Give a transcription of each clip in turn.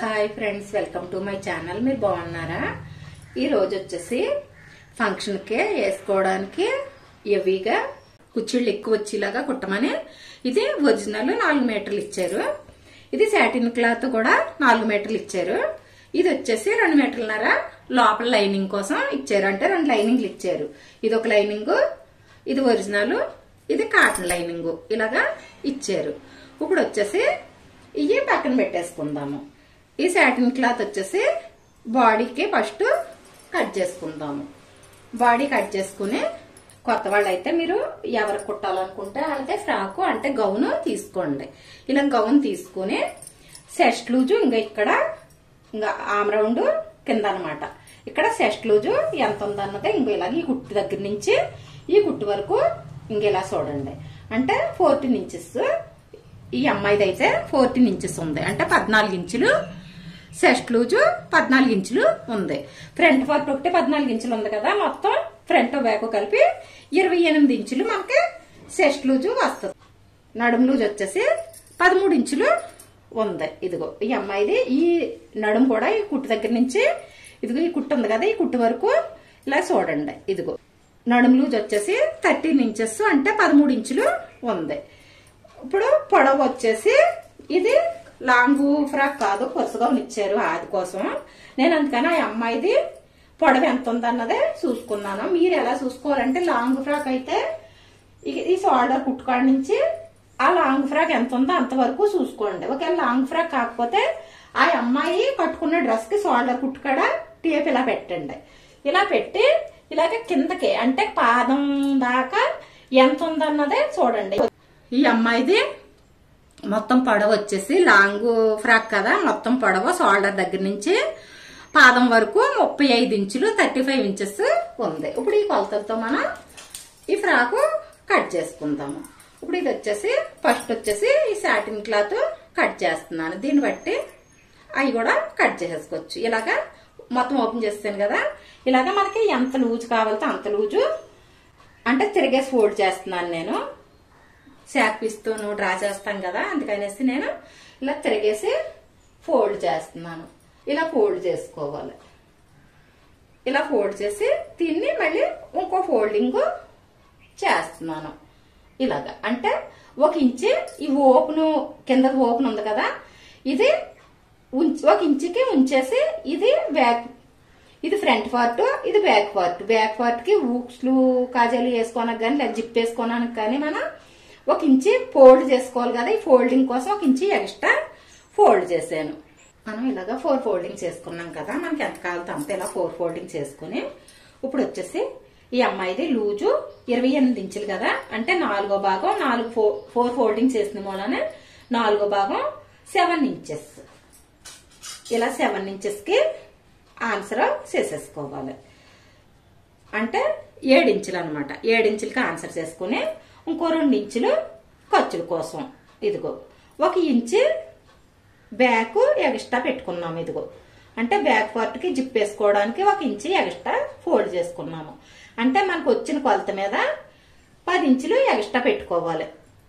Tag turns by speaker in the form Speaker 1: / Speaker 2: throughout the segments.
Speaker 1: hi friends welcome to my channel మీరు బాగున్నారా ఈ రోజు వచ్చేసి ఫంక్షన్ కి వేసుకోవడానికి హెవీగా కుచ్చిళ్ళు ఎక్కువ వచ్చేలాగా కుట్టమని ఇది ఒరిజినల్ నాలుగు మీటర్లు ఇచ్చారు ఇది సాటిన్ క్లాత్ కూడా నాలుగు మీటర్లు ఇచ్చారు ఇది వచ్చేసి రెండు మీటర్లన్నర లోపల లైనింగ్ కోసం ఇచ్చారు అంటే రెండు లైనింగ్లు ఇచ్చారు ఇది ఒక లైనింగ్ ఇది ఒరిజినల్ ఇది కాటన్ లైనింగ్ ఇలాగా ఇచ్చారు ఇప్పుడు వచ్చేసి ఇవి పక్కన పెట్టేసుకుందాము ఈ సాటిన్ క్లాత్ వచ్చేసి బాడీకి ఫస్ట్ కట్ చేసుకుందాము బాడీ కట్ చేసుకుని కొత్త వాళ్ళు అయితే మీరు ఎవరు కుట్టాలనుకుంటే వాళ్ళకి ఫ్రాక్ అంటే గౌను తీసుకోండి ఇలా గౌన్ తీసుకుని సెస్ట్ లూజు ఇంకా ఇక్కడ ఇంకా ఆమ్ రౌండ్ కింద అనమాట ఇక్కడ సెస్ట్ లూజు ఎంత ఉందన్నది ఇంకో ఇలాగ ఈ కుట్టు దగ్గర నుంచి ఈ కుట్టు వరకు ఇంక ఇలా చూడండి అంటే ఫోర్టీన్ ఇంచెస్ ఈ అమ్మాయిది అయితే ఫోర్టీన్ ఇంచెస్ ఉంది అంటే పద్నాలుగు ఇంచులు సెస్ట్ లూజు పద్నాలుగు ఇంచులు ఉంది ఫ్రంట్ పార్ట్ ఒకటి పద్నాలుగు ఇంచులు ఉంది కదా మొత్తం ఫ్రంట్ బ్యాక్ కలిపి ఇరవై ఎనిమిది ఇంచులు మనకి సెస్ట్ లూజు వస్తుంది నడుము లూజ్ వచ్చేసి పదమూడు ఇంచులు ఉంది ఇదిగో ఈ అమ్మాయిది ఈ నడుము కూడా ఈ కుట్టు దగ్గర నుంచి ఇదిగో ఈ కుట్టు ఉంది కదా ఈ కుట్టు వరకు ఇలా చూడండి ఇదిగో నడుము లూజ్ వచ్చేసి థర్టీన్ ఇంచెస్ అంటే పదమూడు ఇంచులు ఉంది ఇప్పుడు పొడవు వచ్చేసి ఇది లాంగ్ ఫ్రాక్ కాదు కొరసగా ఇచ్చారు అది కోసం నేను అందుకని ఆ అమ్మాయిది పొడవు ఎంత ఉందన్నదే చూసుకున్నాను మీరు ఎలా చూసుకోవాలంటే లాంగ్ ఫ్రాక్ అయితే ఈ- ఈ షోల్డర్ కుట్టుకాడ నుంచి ఆ లాంగ్ ఫ్రాక్ ఎంత ఉందో అంతవరకు చూసుకోండి ఒకవేళ లాంగ్ ఫ్రాక్ కాకపోతే ఆ అమ్మాయి కట్టుకున్న డ్రెస్ కి షోల్డర్ కుట్టుకాడ టేప్ ఇలా పెట్టండి ఇలా పెట్టి ఇలాగ కిందకి అంటే పాదం దాకా ఎంత ఉందన్నదే చూడండి ఈ అమ్మాయిది మొత్తం పొడవ వచ్చేసి లాంగ్ ఫ్రాక్ కదా మొత్తం పొడవ షోల్డర్ దగ్గర నుంచి పాదం వరకు ముప్పై ఐదు ఇంచులు థర్టీ ఫైవ్ ఇంచెస్ ఉంది ఇప్పుడు ఈ కొలతలతో మనం ఈ ఫ్రాకు కట్ చేసుకుందాము ఇప్పుడు ఇది వచ్చేసి ఫస్ట్ వచ్చేసి ఈ సాటిన్ క్లాత్ కట్ చేస్తున్నాను దీన్ని బట్టి అవి కూడా కట్ చేసేసుకోవచ్చు ఇలాగా మొత్తం ఓపెన్ చేస్తాను కదా ఇలాగా మనకి ఎంత లూజ్ కావాలితే అంత లూజు అంటే తిరిగేసి ఫోల్డ్ చేస్తున్నాను నేను శాక్ పీస్తో డ్రా చేస్తాం కదా అందుకనేసి నేను ఇలా తిరిగేసి ఫోల్డ్ చేస్తున్నాను ఇలా ఫోల్డ్ చేసుకోవాలి ఇలా ఫోల్డ్ చేసి దీన్ని మళ్ళీ ఇంకో ఫోల్డింగ్ చేస్తున్నాను ఇలాగా అంటే ఒక ఇంచి ఈ ఓపెన్ కింద ఓపెన్ ఉంది కదా ఇది ఉంచి ఒక ఇంచుకి ఉంచేసి ఇది బ్యాక్ ఇది ఫ్రంట్ పార్ట్ ఇది బ్యాక్ పార్ట్ బ్యాక్ పార్ట్ కి ఊక్స్లు కాజాలు వేసుకోనకు కానీ లేదా జిప్ వేసుకోవడానికి కానీ మనం ఒక ఇంచి ఫోల్డ్ చేసుకోవాలి కదా ఈ ఫోల్డింగ్ కోసం ఒక ఇంచి ఎక్స్ట్రా ఫోల్డ్ చేశాను మనం ఇలాగా ఫోర్ ఫోల్డింగ్ చేసుకున్నాం కదా మనకి ఎంత కావాలో అంత ఇలా ఫోర్ ఫోల్డింగ్ చేసుకుని ఇప్పుడు వచ్చేసి ఈ అమ్మాయిది లూజు ఇరవై ఎనిమిది ఇంచులు కదా అంటే నాలుగో భాగం నాలుగు ఫోర్ ఫోర్ ఫోల్డింగ్ చేసిన మూలనే నాలుగో భాగం సెవెన్ ఇంచెస్ ఇలా సెవెన్ ఇంచెస్ కి ఆన్సర్ చేసేసుకోవాలి అంటే ఏడించులు అనమాట ఏడించులకి ఆన్సర్ చేసుకుని ఇంకో రెండు ఇంచులు ఖర్చుల కోసం ఇదిగో ఒక ఇంచు బ్యాక్ ఎక్స్ట్రా పెట్టుకున్నాము ఇదిగో అంటే బ్యాక్ పార్ట్ కి జిప్ వేసుకోవడానికి ఒక ఇంచు ఎక్స్ట్రా ఫోల్డ్ చేసుకున్నాము అంటే మనకు వచ్చిన కొలత మీద పది ఇంచులు ఎక్స్ట్రా పెట్టుకోవాలి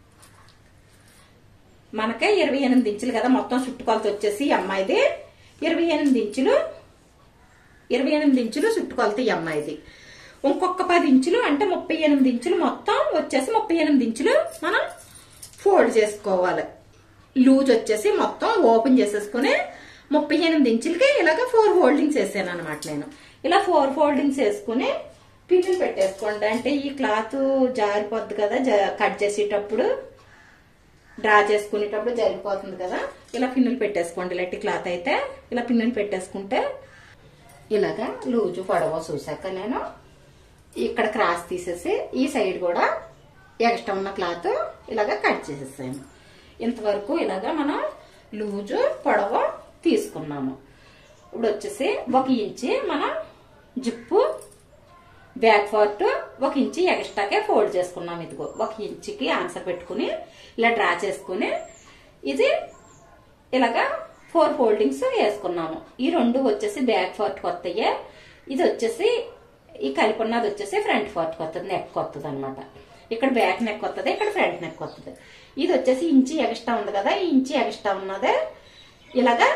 Speaker 1: మనకే ఇరవై ఎనిమిది ఇంచులు కదా మొత్తం చుట్టుకొలత వచ్చేసి ఈ అమ్మాయిది ఇరవై ఎనిమిది ఇంచులు ఇరవై ఎనిమిది ఇంచులు చుట్టుకొలత ఈ అమ్మాయిది ఇంకొక పది ఇంచులు అంటే ముప్పై ఎనిమిది ఇంచులు మొత్తం వచ్చేసి ముప్పై ఎనిమిది ఇంచులు మనం ఫోల్డ్ చేసుకోవాలి లూజ్ వచ్చేసి మొత్తం ఓపెన్ చేసేసుకుని ముప్పై ఎనిమిది ఇంచులకి ఇలాగ ఫోర్ ఫోల్డింగ్స్ వేసాను అనమాట నేను ఇలా ఫోర్ ఫోల్డింగ్స్ వేసుకుని పిన్నులు పెట్టేసుకోండి అంటే ఈ క్లాత్ జారిపోద్ది కదా జ- కట్ చేసేటప్పుడు డ్రా చేసుకునేటప్పుడు జరిగిపోతుంది కదా ఇలా పిన్నులు పెట్టేసుకోండి ఇలాంటి క్లాత్ అయితే ఇలా పిన్నులు పెట్టేసుకుంటే ఇలాగా లూజు పొడవ చూసాక నేను ఇక్కడ క్రాస్ తీసేసి ఈ సైడ్ కూడా ఎక్స్ట్రా ఉన్న క్లాత్ ఇలాగా కట్ చేసేసాను ఇంతవరకు ఇలాగా మనం లూజు పొడవ తీసుకున్నాము ఇప్పుడు వచ్చేసి ఒక ఇంచి మనం జిప్పు బ్యాక్ పార్ట్ ఒక ఇంచి ఎక్స్ట్రాకే ఫోల్డ్ చేసుకున్నాం ఇదిగో ఒక ఇంచుకి ఆన్సర్ పెట్టుకుని ఇలా డ్రా చేసుకుని ఇది ఇలాగా ఫోర్ ఫోల్డింగ్స్ వేసుకున్నాము ఈ రెండు వచ్చేసి బ్యాక్ పార్ట్ కొత్తయే ఇది వచ్చేసి ఈ కలిపి ఉన్నది వచ్చేసి ఫ్రంట్ పార్ట్ కొత్తది నెక్ కొత్తది అనమాట ఇక్కడ బ్యాక్ నెక్ వస్తుంది ఇక్కడ ఫ్రంట్ నెక్ వస్తుంది ఇది వచ్చేసి ఇంచి ఎక్స్ట్రా ఉంది కదా ఈ ఇంచి ఎక్స్ట్రా ఉన్నదే ఇలాగా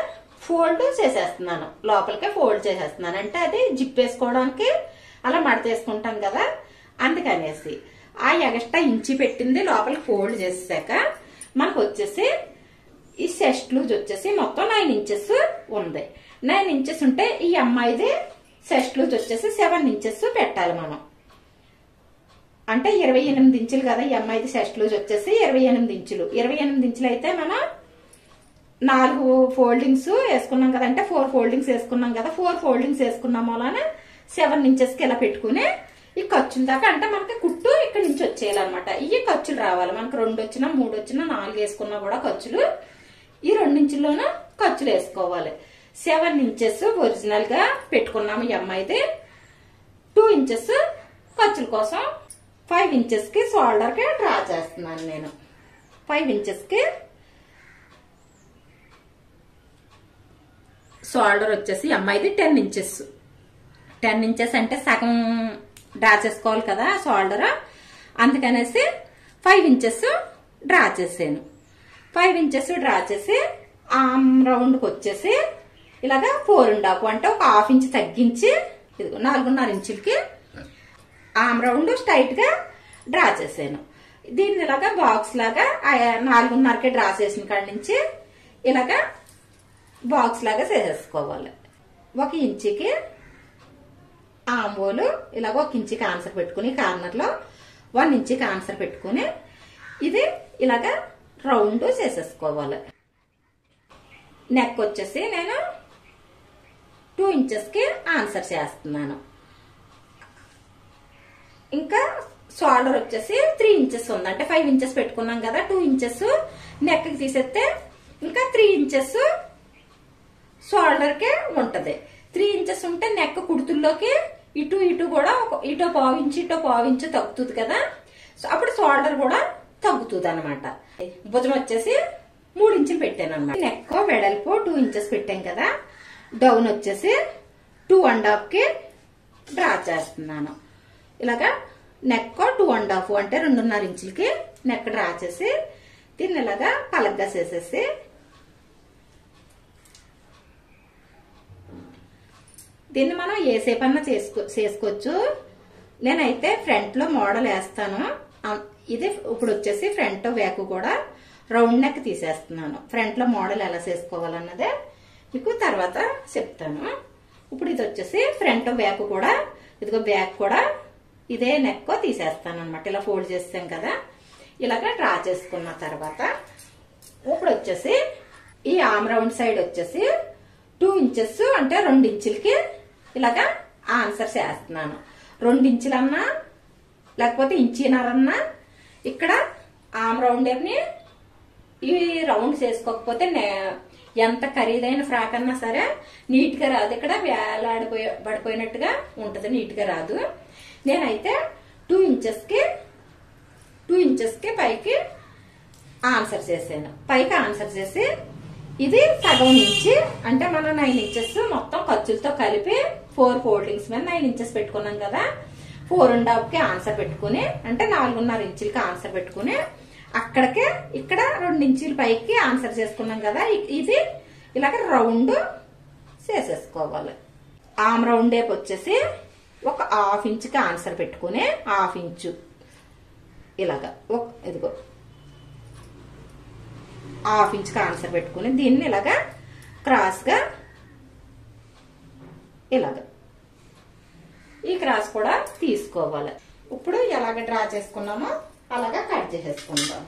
Speaker 1: ఫోల్డ్ చేసేస్తున్నాను లోపలికే ఫోల్డ్ చేసేస్తున్నాను అంటే అది జిప్ వేసుకోవడానికి అలా మడతేసుకుంటాం కదా అందుకనేసి ఆ ఎగస్ట్రా ఇంచి పెట్టింది లోపలికి ఫోల్డ్ చేసాక మనకు వచ్చేసి ఈ సెస్ట్ లూజ్ వచ్చేసి మొత్తం నైన్ ఇంచెస్ ఉంది నైన్ ఇంచెస్ ఉంటే ఈ అమ్మాయిది సెస్ట్ లూజ్ వచ్చేసి సెవెన్ ఇంచెస్ పెట్టాలి మనం అంటే ఇరవై ఎనిమిది ఇంచులు కదా ఈ అమ్మాయిది సెస్ట్ లూజ్ వచ్చేసి ఇరవై ఎనిమిది ఇంచులు ఇరవై ఎనిమిది ఇంచులు అయితే మనం నాలుగు ఫోల్డింగ్స్ వేసుకున్నాం కదా అంటే ఫోర్ ఫోల్డింగ్స్ వేసుకున్నాం కదా ఫోర్ ఫోల్డింగ్స్ వేసుకున్నాం వలన సెవెన్ ఇంచెస్ కి ఇలా పెట్టుకుని ఈ ఖర్చుల దాకా అంటే మనకి కుట్టు ఇక్కడ నుంచి వచ్చేయాలన్నమాట ఈ ఖర్చులు రావాలి మనకు రెండు వచ్చినా మూడు వచ్చినా నాలుగు వేసుకున్నా కూడా ఖర్చులు ఈ రెండు ఇంచుల్లోనూ ఖర్చులు వేసుకోవాలి సెవెన్ ఇంచెస్ ఒరిజినల్ గా పెట్టుకున్నాము ఈ అమ్మాయిది టూ ఇంచెస్ ఖర్చుల కోసం ఫైవ్ ఇంచెస్ కి షోల్డర్ కి డ్రా చేస్తున్నాను నేను ఫైవ్ ఇంచెస్ కి షోల్డర్ వచ్చేసి ఈ అమ్మాయిది టెన్ ఇంచెస్ టెన్ ఇంచెస్ అంటే సగం డ్రా చేసుకోవాలి కదా షోల్డర్ అందుకనేసి ఫైవ్ ఇంచెస్ డ్రా చేసాను ఫైవ్ ఇంచెస్ డ్రా చేసి ఆమ్ రౌండ్కి వచ్చేసి ఇలాగా ఫోర్ అండ్ హాఫ్ అంటే ఒక హాఫ్ ఇంచ్ తగ్గించి ఇదిగో నాలుగున్నర ఇంచులకి ఆమ్ రౌండ్ స్ట్రైట్ గా డ్రా చేసాను దీన్ని ఇలాగా బాక్స్ లాగా ఆ నాలుగున్నరకే డ్రా చేసిన కాడి నుంచి ఇలాగా బాక్స్ లాగా చేసేసుకోవాలి ఒక ఇంచుకి ఆంబోలు ఇలాగ ఒక ఇంచుకి ఆన్సర్ పెట్టుకుని కార్నర్ లో వన్ ఇంచుకి ఆన్సర్ పెట్టుకుని ఇది ఇలాగా రౌండ్ చేసేసుకోవాలి నెక్ వచ్చేసి నేను టూ ఇంచెస్ కి ఆన్సర్ చేస్తున్నాను ఇంకా షోల్డర్ వచ్చేసి త్రీ ఇంచెస్ ఉంది అంటే ఫైవ్ ఇంచెస్ పెట్టుకున్నాం కదా టూ ఇంచెస్ నెక్ కి తీసేస్తే ఇంకా త్రీ ఇంచెస్ షోల్డర్ కి ఉంటది త్రీ ఇంచెస్ ఉంటే నెక్ కుడుతుల్లోకి ఇటు ఇటు కూడా ఒక ఇటో పావించి ఇటో పావించి తగ్గుతుంది కదా సో అప్పుడు షోల్డర్ కూడా తగ్గుతుంది అనమాట భుజం వచ్చేసి మూడు ఇంచులు పెట్టాను అనమాట నెక్ వెడల్పు టూ ఇంచెస్ పెట్టాం కదా డౌన్ వచ్చేసి టూ అండ్ హాఫ్ కి డ్రా చేస్తున్నాను ఇలాగా నెక్ టూ అండ్ హాఫ్ అంటే రెండున్నర ఇంచులకి నెక్ డ్రా చేసి దీన్ని ఇలాగా పలగ్గా చేసేసి దీన్ని మనం ఏ సేపు అన్నా చేసుకో చేసుకోవచ్చు నేనైతే ఫ్రంట్ లో మోడల్ వేస్తాను ఆ- ఇది ఇప్పుడు వచ్చేసి ఫ్రంట్ బ్యాక్ కూడా రౌండ్ నెక్ తీసేస్తున్నాను ఫ్రంట్ లో మోడల్ ఎలా చేసుకోవాలన్నదే మీకు తర్వాత చెప్తాను ఇప్పుడు ఇది వచ్చేసి ఫ్రంట్ బ్యాక్ కూడా ఇదిగో బ్యాక్ కూడా ఇదే నెక్ తీసేస్తాను అనమాట ఇలా ఫోల్డ్ చేస్తాం కదా ఇలాగ డ్రా చేసుకున్న తర్వాత ఇప్పుడు వచ్చేసి ఈ ఆమ్ రౌండ్ సైడ్ వచ్చేసి టూ ఇంచెస్ అంటే రెండు ఇంచులకి ఇలాగా ఆన్సర్ చేస్తున్నాను రెండు ఇంచులన్నా లేకపోతే ఇంచినరన్నా ఇక్కడ ఆమ్ రౌండ్ ని ఈ రౌండ్ చేసుకోకపోతే నే- ఎంత ఖరీదైన ఫ్రాక్ అన్నా సరే నీట్ గా రాదు ఇక్కడ వేలాడిపోయి పడిపోయినట్టుగా ఉంటది నీట్ గా రాదు నేనైతే టూ ఇంచెస్ కి టూ ఇంచెస్ కి పైకి ఆన్సర్ చేశాను పైకి ఆన్సర్ చేసి ఇది సగం నుంచి అంటే మనం నైన్ ఇంచెస్ మొత్తం ఖర్చులతో కలిపి ఫోర్ ఫోల్డింగ్స్ మీద నైన్ ఇంచెస్ పెట్టుకున్నాం కదా ఫోర్ అండ్ హాఫ్ కి ఆన్సర్ పెట్టుకుని అంటే నాలుగున్నర ఇంచులకి ఆన్సర్ పెట్టుకుని అక్కడికే ఇక్కడ రెండు ఇంచుల పైకి ఆన్సర్ చేసుకున్నాం కదా ఇ- ఇది ఇలాగ రౌండ్ చేసేసుకోవాలి ఆమ్ రౌండ్ డేప్ వచ్చేసి ఒక హాఫ్ ఇంచుకి ఆన్సర్ పెట్టుకుని హాఫ్ ఇంచు ఇలాగా ఒక ఇదిగో హాఫ్ ఇంచ్కి ఆన్సర్ పెట్టుకుని దీన్ని ఇలాగా క్రాస్గా ఇలాగా ఈ క్రాస్ కూడా తీసుకోవాలి ఇప్పుడు ఎలాగ డ్రా చేసుకున్నామో అలాగా కట్ చేసేసుకుందాం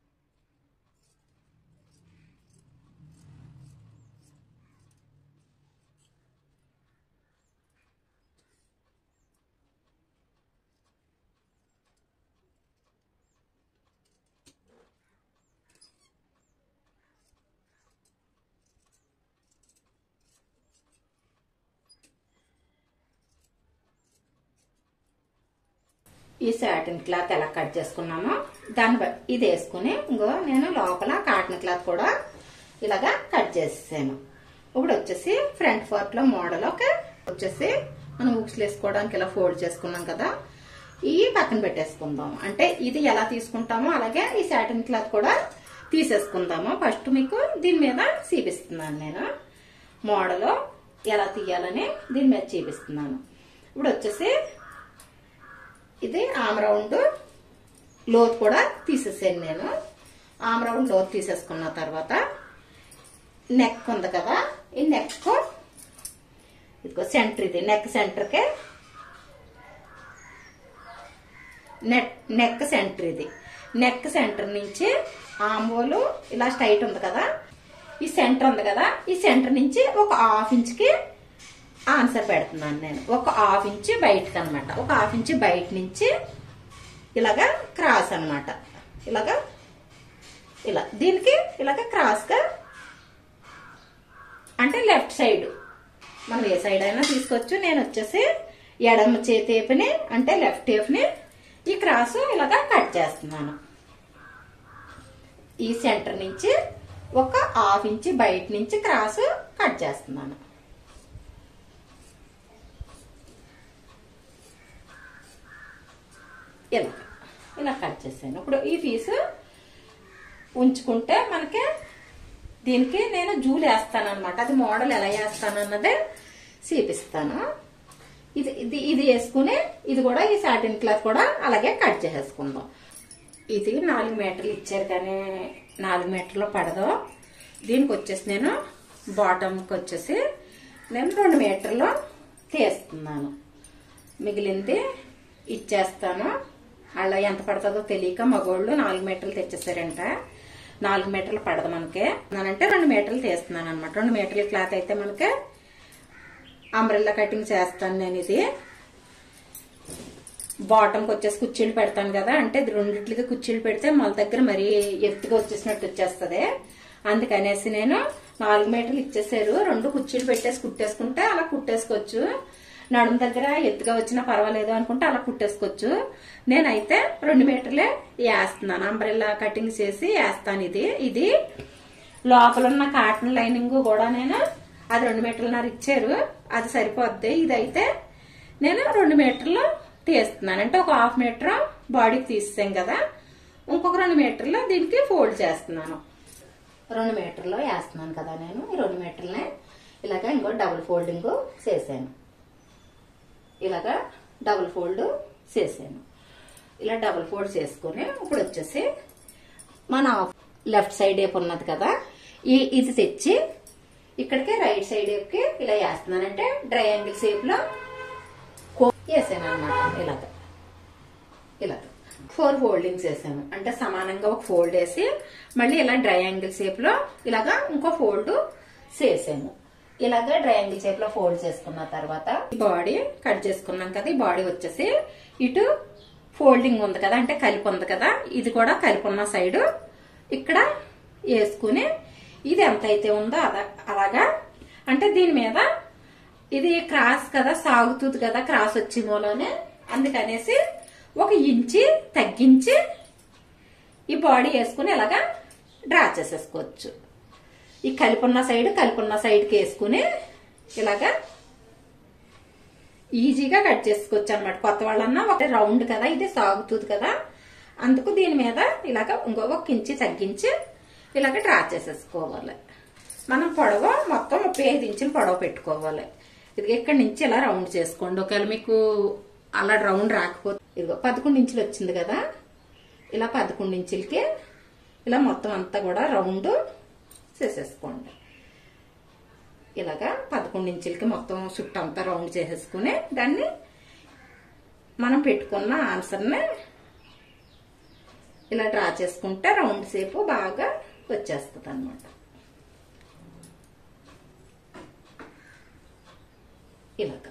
Speaker 1: ఈ సాటిన్ క్లాత్ ఎలా కట్ చేసుకున్నామో దాన్ని బట్టి ఇది వేసుకుని ఇంకో నేను లోపల కాటన్ క్లాత్ కూడా ఇలాగా కట్ చేసేసాను ఇప్పుడు వచ్చేసి ఫ్రంట్ పార్ట్ లో మోడల్ ఒక వచ్చేసి మనం ఉక్స్ వేసుకోవడానికి ఇలా ఫోల్డ్ చేసుకున్నాం కదా ఈ పక్కన పెట్టేసుకుందాం అంటే ఇది ఎలా తీసుకుంటామో అలాగే ఈ సాటిన్ క్లాత్ కూడా తీసేసుకుందాము ఫస్ట్ మీకు దీని మీద చూపిస్తున్నాను నేను మోడల్ ఎలా తీయాలని దీని మీద చూపిస్తున్నాను ఇప్పుడు వచ్చేసి ఇది ఆమ్ రౌండ్ లోతు కూడా తీసేసాను నేను ఆమ్ రౌండ్ లోతు తీసేసుకున్న తర్వాత నెక్ ఉంది కదా ఈ నెక్ ఇదిగో సెంటర్ ఇది నెక్ సెంటర్కే నెక్ నెక్ సెంటర్ ఇది నెక్ సెంటర్ నుంచి ఆంబోలు ఇలా స్ట్రైట్ ఉంది కదా ఈ సెంటర్ ఉంది కదా ఈ సెంటర్ నుంచి ఒక హాఫ్ ఇంచ్ కి ఆన్సర్ పెడుతున్నాను నేను ఒక హాఫ్ ఇంచ్ బయటకు అనమాట ఒక హాఫ్ ఇంచ్ బయట నుంచి ఇలాగా క్రాస్ అన్నమాట ఇలాగా ఇలా దీనికి ఇలాగ క్రాస్ గా అంటే లెఫ్ట్ సైడ్ మనం ఏ సైడ్ అయినా తీసుకోవచ్చు నేను వచ్చేసి ఎడమ చేతేపుని అంటే లెఫ్ట్ టేపుని ఈ క్రాస్ ఇలాగా కట్ చేస్తున్నాను ఈ సెంటర్ నుంచి ఒక హాఫ్ ఇంచ్ బయట నుంచి క్రాస్ కట్ చేస్తున్నాను ఇలా ఇలా కట్ చేశాను ఇప్పుడు ఈ పీసు ఉంచుకుంటే మనకి దీనికి నేను జూలు వేస్తాను అనమాట అది మోడల్ ఎలా వేస్తాను అన్నదే చూపిస్తాను ఇది ఇది ఇది వేసుకుని ఇది కూడా ఈ సాటిన్ క్లాత్ కూడా అలాగే కట్ చేసేసుకుందాం ఇది నాలుగు మీటర్లు ఇచ్చారు కానీ నాలుగు మీటర్లు పడదు దీనికి వచ్చేసి నేను బాటమ్కి వచ్చేసి నేను రెండు మీటర్లు తీస్తున్నాను మిగిలింది ఇచ్చేస్తాను అలా ఎంత పడుతుందో తెలియక మగోళ్ళు నాలుగు మీటర్లు తెచ్చేసారంట నాలుగు మీటర్లు పడదు మనకి నేనంటే రెండు మీటర్లు తీస్తున్నాను అనమాట రెండు మీటర్ల క్లాత్ అయితే మనకి అంబ్రెల్లా కటింగ్ చేస్తాను నేను ఇది బాటంకి వచ్చేసి కుర్చీలు పెడతాను కదా అంటే ఇది రెండిట్లకి కుర్చీలు పెడితే మన దగ్గర మరీ ఎత్తుగా వచ్చేసినట్టు వచ్చేస్తుంది అందుకనేసి నేను నాలుగు మీటర్లు ఇచ్చేసారు రెండు కుర్చీలు పెట్టేసి కుట్టేసుకుంటే అలా కుట్టేసుకోవచ్చు నడుము దగ్గర ఎత్తుగా వచ్చినా పర్వాలేదు అనుకుంటే అలా కుట్టేసుకోవచ్చు నేనైతే రెండు మీటర్లే వేస్తున్నాను అంబ్రెల్లా కటింగ్ చేసి వేస్తాను ఇది ఇది లోపల ఉన్న కాటన్ లైనింగ్ కూడా నేను అది రెండు మీటర్లన్నర ఇచ్చారు అది సరిపోద్ది ఇదైతే నేను రెండు మీటర్లు తీస్తున్నాను అంటే ఒక హాఫ్ మీటర్ బాడీకి తీసాం కదా ఇంకొక రెండు మీటర్లు దీనికి ఫోల్డ్ చేస్తున్నాను రెండు మీటర్లు వేస్తున్నాను కదా నేను ఈ రెండు మీటర్లనే ఇలాగ ఇంకో డబుల్ ఫోల్డింగ్ చేశాను ఇలాగా డబుల్ ఫోల్డ్ చేశాను ఇలా డబుల్ ఫోల్డ్ చేసుకుని ఇప్పుడు వచ్చేసి మన లెఫ్ట్ సైడ్ వైపు ఉన్నది కదా ఈ ఇది తెచ్చి ఇక్కడికి రైట్ సైడ్ వైపుకి ఇలా వేస్తున్నానంటే ట్రయాంగిల్ షేప్ లో వేసాను అనమాట ఇలాగ ఇలాగ ఫోర్ ఫోల్డింగ్స్ వేసాను అంటే సమానంగా ఒక ఫోల్డ్ వేసి మళ్ళీ ఇలా ట్రయాంగిల్ షేప్ లో ఇలాగా ఇంకో ఫోల్డ్ చేసాము ఇలాగ ట్రయాంగిల్ షేప్ లో ఫోల్డ్ చేసుకున్న తర్వాత ఈ బాడీ కట్ చేసుకున్నాం కదా ఈ బాడీ వచ్చేసి ఇటు ఫోల్డింగ్ ఉంది కదా అంటే కలిపి ఉంది కదా ఇది కూడా కలిపి ఉన్న సైడ్ ఇక్కడ వేసుకుని ఇది ఎంత అయితే ఉందో అదా అలాగా అంటే దీని మీద ఇది క్రాస్ కదా సాగుతుంది కదా క్రాస్ వచ్చి మూలనే అందుకనేసి ఒక ఇంచి తగ్గించి ఈ బాడీ వేసుకుని ఇలాగా డ్రా చేసేసుకోవచ్చు ఈ కలిపున్న సైడ్ కలిపున్న సైడ్కి వేసుకుని ఇలాగా ఈజీగా కట్ చేసుకోవచ్చు అనమాట కొత్త వాళ్ళన్నా ఒక రౌండ్ కదా ఇది సాగుతుంది కదా అందుకు దీని మీద ఇలాగ ఇంకొక ఇంచి తగ్గించి ఇలాగ డ్రా చేసేసుకోవాలి మనం పొడవ మొత్తం ముప్పై ఐదు ఇంచులు పొడవ పెట్టుకోవాలి ఇది ఇక్కడి నుంచి ఇలా రౌండ్ చేసుకోండి ఒకవేళ మీకు అలా రౌండ్ రాకపోతే ఇదిగో పదకొండు ఇంచులు వచ్చింది కదా ఇలా పదకొండు ఇంచులకి ఇలా మొత్తం అంతా కూడా రౌండ్ చేసేసుకోండి ఇలాగా పదకొండు ఇంచులకి మొత్తం చుట్టూ అంతా రౌండ్ చేసేసుకుని దాన్ని మనం పెట్టుకున్న ఆన్సర్ని ఇలా డ్రా చేసుకుంటే రౌండ్ సేపు బాగా వచ్చేస్తుంది అనమాట ఇలాగ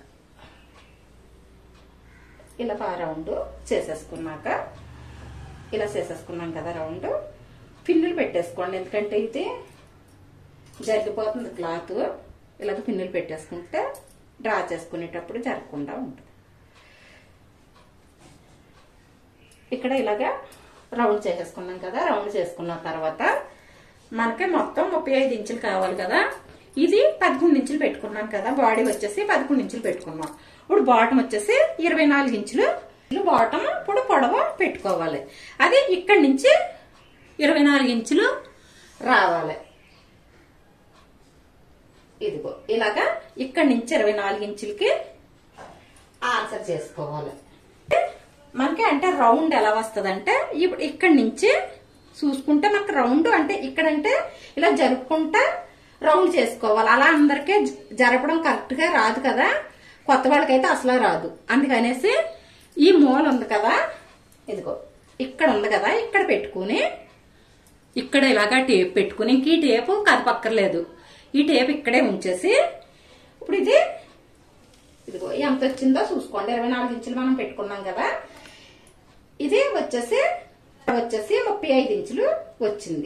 Speaker 1: ఇలా బా రౌండ్ చేసేసుకున్నాక ఇలా చేసేసుకున్నాం కదా రౌండ్ పిన్నులు పెట్టేసుకోండి ఎందుకంటే ఇది జరిగిపోతుంది క్లాత్ ఇలాగ పిన్నులు పెట్టేసుకుంటే డ్రా చేసుకునేటప్పుడు జరగకుండా ఉంటుంది ఇక్కడ ఇలాగా రౌండ్ చేసేసుకున్నాం కదా రౌండ్ చేసుకున్న తర్వాత మనకి మొత్తం ముప్పై ఐదు ఇంచులు కావాలి కదా ఇది పదకొండు ఇంచులు పెట్టుకున్నాం కదా బాడీ వచ్చేసి పదకొండు ఇంచులు పెట్టుకున్నాం ఇప్పుడు బాటం వచ్చేసి ఇరవై నాలుగు ఇంచులు బాటం ఇప్పుడు పొడవ పెట్టుకోవాలి అది ఇక్కడి నుంచి ఇరవై నాలుగు ఇంచులు రావాలి ఇదిగో ఇలాగా ఇక్కడి నుంచి ఇరవై నాలుగు ఇంచులకి ఆన్సర్ చేసుకోవాలి మనకి అంటే రౌండ్ ఎలా వస్తుంది అంటే ఇప్పుడు ఇక్కడి నుంచి చూసుకుంటే మనకి రౌండ్ అంటే ఇక్కడంటే ఇలా జరుపుకుంటా రౌండ్ చేసుకోవాలి అలా అందరికీ జ- జరపడం కరెక్ట్ గా రాదు కదా కొత్త వాళ్ళకైతే అసలు రాదు అందుకనేసి ఈ మూల ఉంది కదా ఇదిగో ఇక్కడ ఉంది కదా ఇక్కడ పెట్టుకుని ఇక్కడ ఇలాగా టేప్ పెట్టుకుని ఇంక ఈ టేపు కదపక్కర్లేదు ఈ టేప్ ఇక్కడే ఉంచేసి ఇప్పుడు ఇది ఇదిగో ఎంత వచ్చిందో చూసుకోండి ఇరవై నాలుగు ఇంచులు మనం పెట్టుకున్నాం కదా ఇది వచ్చేసి వచ్చేసి ముప్పై ఐదు ఇంచులు వచ్చింది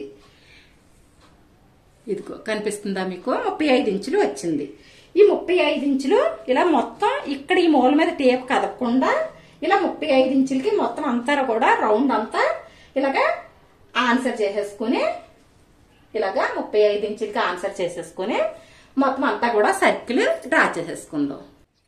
Speaker 1: ఇదిగో కనిపిస్తుందా మీకు ముప్పై ఐదు ఇంచులు వచ్చింది ఈ ముప్పై ఐదు ఇంచులు ఇలా మొత్తం ఇక్కడ ఈ మూల మీద టేప్ కదపకుండా ఇలా ముప్పై ఐదు ఇంచులకి మొత్తం అంతా కూడా రౌండ్ అంతా ఇలాగా ఆన్సర్ చేసేసుకుని ఇలాగా ముప్పై ఐదు ఇంచులకి ఆన్సర్ చేసేసుకుని మొత్తం అంతా కూడా సర్కిల్ డ్రా చేసేసుకుందాం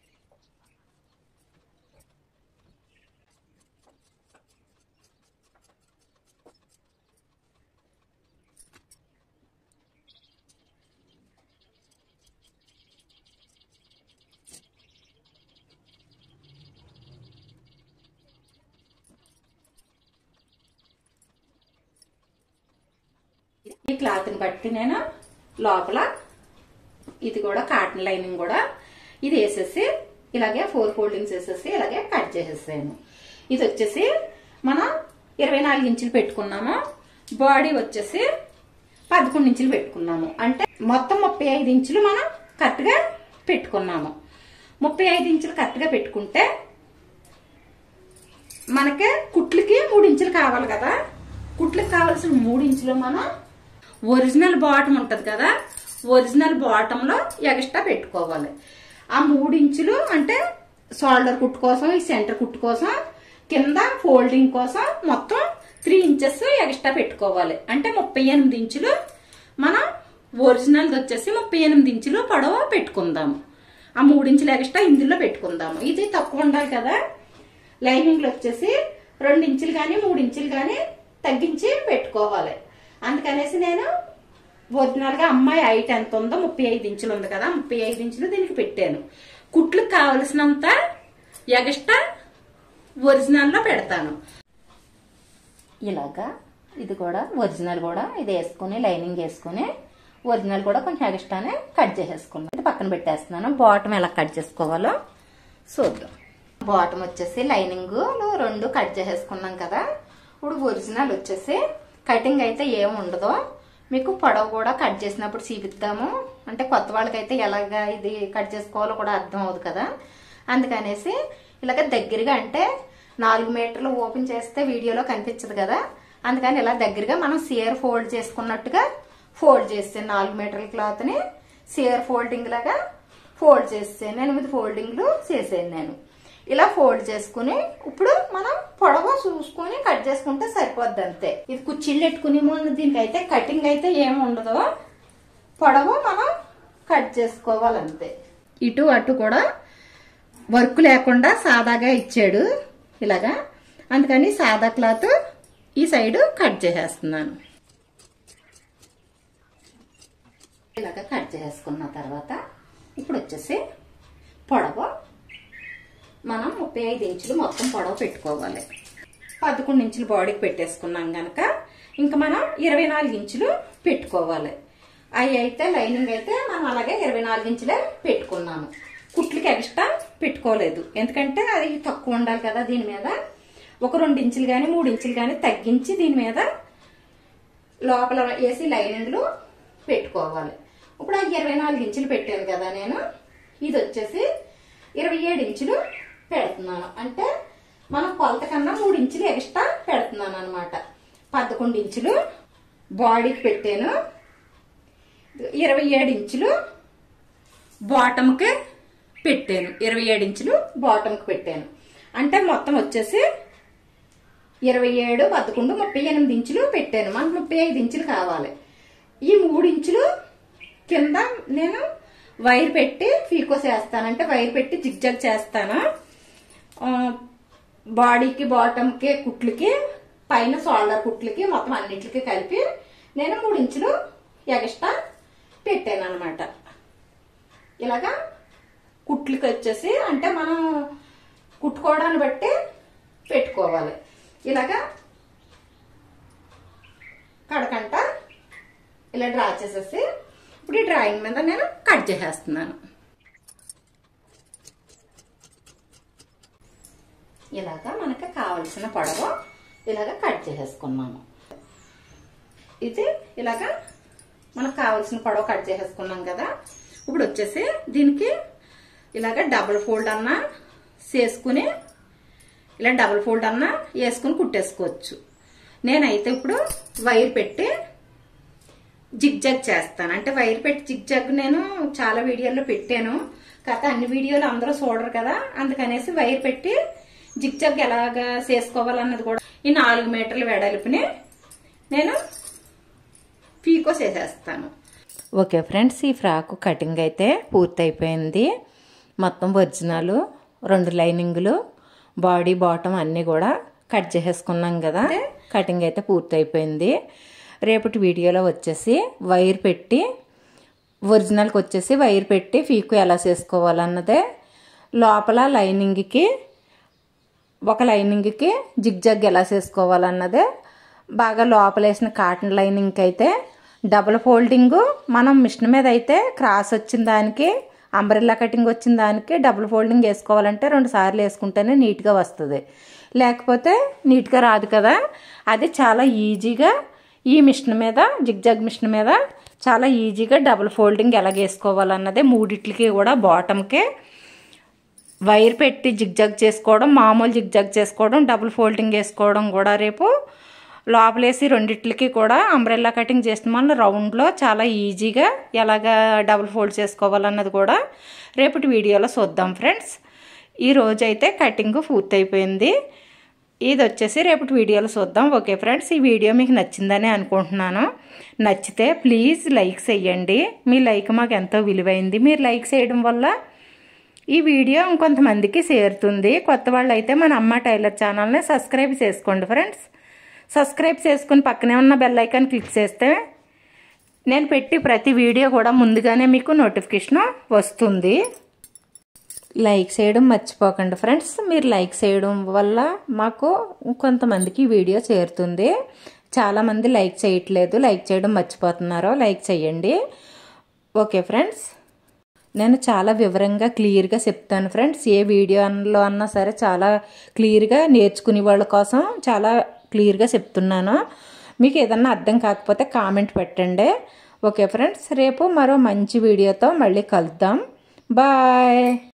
Speaker 1: ఈ క్లాత్ ని బట్టి నేను లోపల ఇది కూడా కాటన్ లైనింగ్ కూడా ఇది వేసేసి ఇలాగే ఫోర్ ఫోల్డింగ్స్ వేసేసి ఇలాగే కట్ చేసేసాను ఇది వచ్చేసి మనం ఇరవై నాలుగు ఇంచులు పెట్టుకున్నాము బాడీ వచ్చేసి పదకొండు ఇంచులు పెట్టుకున్నాము అంటే మొత్తం ముప్పై ఐదు ఇంచులు మనం కరెక్ట్ గా పెట్టుకున్నాము ముప్పై ఐదు ఇంచులు కరెక్ట్ గా పెట్టుకుంటే మనకి కుట్లకి మూడు ఇంచులు కావాలి కదా కుట్లకి కావాల్సిన మూడు ఇంచులు మనం ఒరిజినల్ బాటం ఉంటది కదా ఒరిజినల్ బాటమ్ లో ఎక్స్ట్రా పెట్టుకోవాలి ఆ మూడు ఇంచులు అంటే షోల్డర్ కుట్టు కోసం ఈ సెంటర్ కుట్టు కోసం కింద ఫోల్డింగ్ కోసం మొత్తం త్రీ ఇంచెస్ ఎక్స్ట్రా పెట్టుకోవాలి అంటే ముప్పై ఎనిమిది ఇంచులు మనం ఒరిజినల్ వచ్చేసి ముప్పై ఎనిమిది ఇంచులు పొడవు పెట్టుకుందాము ఆ మూడు ఇంచులు ఎక్స్ట్రా ఇందులో పెట్టుకుందాము ఇది తక్కువ ఉండాలి కదా లైనింగ్లు వచ్చేసి రెండు ఇంచులు కానీ మూడు ఇంచులు కానీ తగ్గించి పెట్టుకోవాలి అందుకనేసి నేను ఒరిజినల్ గా అమ్మాయి హైట్ ఎంత ఉందో ముప్పై ఐదు ఇంచులు ఉంది కదా ముప్పై ఐదు ఇంచులు దీనికి పెట్టాను కుట్లకు కావలసినంత ఎగస్ట్రా ఒరిజినల్ లో పెడతాను ఇలాగా ఇది కూడా ఒరిజినల్ కూడా ఇది వేసుకుని లైనింగ్ వేసుకుని ఒరిజినల్ కూడా కొంచెం ఎక్స్ట్రానే కట్ చేసేసుకున్నాను ఇది పక్కన పెట్టేస్తున్నాను బాటమ్ ఎలా కట్ చేసుకోవాలో చూద్దాం బాటమ్ వచ్చేసి లైనింగ్ రెండు కట్ చేసేసుకున్నాం కదా ఇప్పుడు ఒరిజినల్ వచ్చేసి కటింగ్ అయితే ఏం ఉండదు మీకు పొడవు కూడా కట్ చేసినప్పుడు చూపిద్దాము అంటే కొత్త వాళ్ళకైతే ఎలాగా ఇది కట్ చేసుకోవాలో కూడా అర్థం అవుతుంది కదా అందుకనేసి ఇలాగ దగ్గరగా అంటే నాలుగు మీటర్లు ఓపెన్ చేస్తే వీడియోలో కనిపించదు కదా అందుకని ఇలా దగ్గరగా మనం సియర్ ఫోల్డ్ చేసుకున్నట్టుగా ఫోల్డ్ చేస్తే నాలుగు మీటర్ల క్లాత్ ని సియర్ ఫోల్డింగ్ లాగా ఫోల్డ్ చేస్తాను ఎనిమిది ఫోల్డింగ్లు చేసాను నేను ఇలా ఫోల్డ్ చేసుకుని ఇప్పుడు మనం పొడవు చూసుకొని కట్ చేసుకుంటే సరిపోద్ది అంతే ఇది కుర్చీలు పెట్టుకునే ముందు దీనికైతే కటింగ్ అయితే ఏమి ఉండదు పొడవు మనం కట్ చేసుకోవాలంతే ఇటు అటు కూడా వర్క్ లేకుండా సాదాగా ఇచ్చాడు ఇలాగా అందుకని సాదా క్లాత్ ఈ సైడ్ కట్ చేసేస్తున్నాను ఇలాగా కట్ చేసుకున్న తర్వాత ఇప్పుడు వచ్చేసి పొడవు మనం ముప్పై ఐదు ఇంచులు మొత్తం పొడవు పెట్టుకోవాలి పదకొండు ఇంచులు బాడీకి పెట్టేసుకున్నాం గనక ఇంకా మనం ఇరవై నాలుగు ఇంచులు పెట్టుకోవాలి అవి అయితే లైనింగ్ అయితే మనం అలాగే ఇరవై నాలుగు ఇంచులే పెట్టుకున్నాము కుట్లకి ఎక్స్ట్రా పెట్టుకోలేదు ఎందుకంటే అది తక్కువ ఉండాలి కదా దీని మీద ఒక రెండు ఇంచులు కానీ మూడు ఇంచులు కానీ తగ్గించి దీని మీద లోపల వేసి లైనింగ్లు పెట్టుకోవాలి ఇప్పుడు ఆ ఇరవై నాలుగు ఇంచులు పెట్టాను కదా నేను ఇది వచ్చేసి ఇరవై ఏడు ఇంచులు పెడుతున్నాను అంటే మనం కొలత కన్నా మూడు ఇంచులు ఎక్స్ట్రా పెడుతున్నాను అనమాట పదకొండు ఇంచులు బాడీకి పెట్టాను ఇరవై ఏడు ఇంచులు బాటమ్కి పెట్టాను ఇరవై ఏడు ఇంచులు బాటమ్కి పెట్టాను అంటే మొత్తం వచ్చేసి ఇరవై ఏడు పదకొండు ముప్పై ఎనిమిది ఇంచులు పెట్టాను మనకు ముప్పై ఐదు ఇంచులు కావాలి ఈ మూడు ఇంచులు కింద నేను వైర్ పెట్టి ఫీకోస్ వేస్తాను అంటే వైర్ పెట్టి జిగ్జాగ్ చేస్తాను ఆ, బాడీకి బాటమ్కి కుట్లకి పైన షోల్డర్ కుట్లకి మొత్తం అన్నిటికి కలిపి నేను మూడు ఇంచులు ఎగస్ట్రా పెట్టాను అనమాట ఇలాగా కుట్లకి వచ్చేసి అంటే మనం కుట్టుకోవడాన్ని బట్టి పెట్టుకోవాలి ఇలాగా కడకంట ఇలా డ్రా చేసేసి ఇప్పుడు ఈ డ్రాయింగ్ మీద నేను కట్ చేసేస్తున్నాను ఇలాగా మనకి కావలసిన పొడవు ఇలాగా కట్ చేసేసుకున్నాను ఇది ఇలాగా మనకు కావాల్సిన పొడవు కట్ చేసేసుకున్నాం కదా ఇప్పుడు వచ్చేసి దీనికి ఇలాగ డబుల్ ఫోల్డ్ అన్నా చేసుకుని ఇలా డబుల్ ఫోల్డ్ అన్నా వేసుకుని కుట్టేసుకోవచ్చు నేనైతే ఇప్పుడు వైర్ పెట్టి జిగ్ జగ్ చేస్తాను అంటే వైర్ పెట్టి జిగ్ జగ్ నేను చాలా వీడియోల్లో పెట్టాను కాకపోతే అన్ని వీడియోలు అందరూ చూడరు కదా అందుకనేసి వైర్ పెట్టి జిగ్ జగ్ ఎలాగా చేసుకోవాలన్నది కూడా ఈ నాలుగు మీటర్ల వెడల్పుని నేను పీకో చేసేస్తాను
Speaker 2: ఓకే ఫ్రెండ్స్ ఈ ఫ్రాక్ కటింగ్ అయితే పూర్తయిపోయింది మొత్తం ఒరిజినల్ రెండు లైనింగులు బాడీ బాటమ్ అన్నీ కూడా కట్ చేసేసుకున్నాం కదా కటింగ్ అయితే పూర్తయిపోయింది రేపటి వీడియోలో వచ్చేసి వైర్ పెట్టి ఒరిజినల్కి వచ్చేసి వైర్ పెట్టి ఫీకు ఎలా చేసుకోవాలన్నదే లోపల లైనింగ్కి ఒక లైనింగ్కి జిగ్ జగ్ ఎలా చేసుకోవాలన్నదే బాగా లోపలేసిన కాటన్ లైనింగ్కి అయితే డబుల్ ఫోల్డింగ్ మనం మిషన్ మీద అయితే క్రాస్ వచ్చిన దానికి అంబ్రెల్లా కటింగ్ వచ్చిన దానికి డబుల్ ఫోల్డింగ్ వేసుకోవాలంటే రెండు సార్లు వేసుకుంటేనే నీట్గా వస్తుంది లేకపోతే నీట్గా రాదు కదా అది చాలా ఈజీగా ఈ మిషన్ మీద జిగ్ జగ్ మిషన్ మీద చాలా ఈజీగా డబుల్ ఫోల్డింగ్ ఎలా వేసుకోవాలన్నదే మూడిట్లకి కూడా బాటమ్కే వైర్ పెట్టి జిగ్జాగ్ చేసుకోవడం మామూలు జిగ్జాగ్ చేసుకోవడం డబుల్ ఫోల్డింగ్ వేసుకోవడం కూడా రేపు లోపలేసి రెండిట్లకి కూడా అంబ్రెల్లా కటింగ్ చేసిన వల్ల రౌండ్లో చాలా ఈజీగా ఎలాగా డబుల్ ఫోల్డ్ చేసుకోవాలన్నది కూడా రేపటి వీడియోలో చూద్దాం ఫ్రెండ్స్ ఈ రోజు అయితే కటింగ్ పూర్తయిపోయింది ఇది వచ్చేసి రేపటి వీడియోలో చూద్దాం ఓకే ఫ్రెండ్స్ ఈ వీడియో మీకు నచ్చిందని అనుకుంటున్నాను నచ్చితే ప్లీజ్ లైక్ చేయండి మీ లైక్ మాకు ఎంతో విలువైంది మీరు లైక్ చేయడం వల్ల ఈ వీడియో ఇంకొంతమందికి చేరుతుంది కొత్త వాళ్ళు అయితే మన అమ్మ టైలర్ ఛానల్ని సబ్స్క్రైబ్ చేసుకోండి ఫ్రెండ్స్ సబ్స్క్రైబ్ చేసుకుని పక్కనే ఉన్న బెల్ ఐకాన్ క్లిక్ చేస్తే నేను పెట్టి ప్రతి వీడియో కూడా ముందుగానే మీకు నోటిఫికేషన్ వస్తుంది లైక్ చేయడం మర్చిపోకండి ఫ్రెండ్స్ మీరు లైక్ చేయడం వల్ల మాకు కొంతమందికి వీడియో చేరుతుంది చాలామంది లైక్ చేయట్లేదు లైక్ చేయడం మర్చిపోతున్నారు లైక్ చేయండి ఓకే ఫ్రెండ్స్ నేను చాలా వివరంగా క్లియర్గా చెప్తాను ఫ్రెండ్స్ ఏ వీడియోలో అన్నా సరే చాలా క్లియర్గా నేర్చుకునే వాళ్ళ కోసం చాలా క్లియర్గా చెప్తున్నాను మీకు ఏదన్నా అర్థం కాకపోతే కామెంట్ పెట్టండి ఓకే ఫ్రెండ్స్ రేపు మరో మంచి వీడియోతో మళ్ళీ కలుద్దాం బాయ్